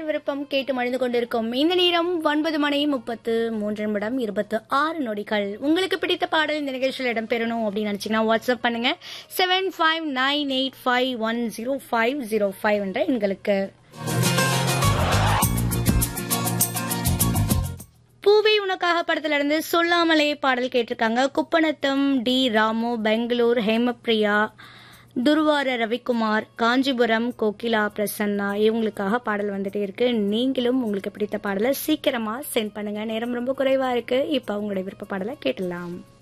விருப்பம் கேட்டு மணிந்து கொண்டிருக்கும் இந்த நேரம் ஒன்பது மணி முப்பத்து மூன்று நிமிடம் இருபத்து ஆறு நொடிகள் உங்களுக்கு பிடித்த பாடல் இந்த நிகழ்ச்சியில் இடம்பெறணும் அப்படின்னு நினைச்சீங்கன்னா வாட்ஸ்அப் பண்ணுங்க seven five nine eight five one zero five zero five என்ற எண்களுக்கு பூவி உனக்காக படத்துல இருந்து சொல்லாமலே பாடல் கேட்டிருக்காங்க குப்பநத்தம் டி ராமு பெங்களூர் ஹேமப்ரியா துர்வார ரவிக்குமார் காஞ்சிபுரம் கோகிலா பிரசன்னா இவங்களுக்காக பாடல் வந்துட்டே இருக்கு நீங்களும் உங்களுக்கு பிடித்த பாடலை சீக்கிரமா சென்ட் பண்ணுங்க நேரம் ரொம்ப குறைவா இருக்கு இப்ப உங்களுடைய விருப்ப பாடலை கேட்டலாம்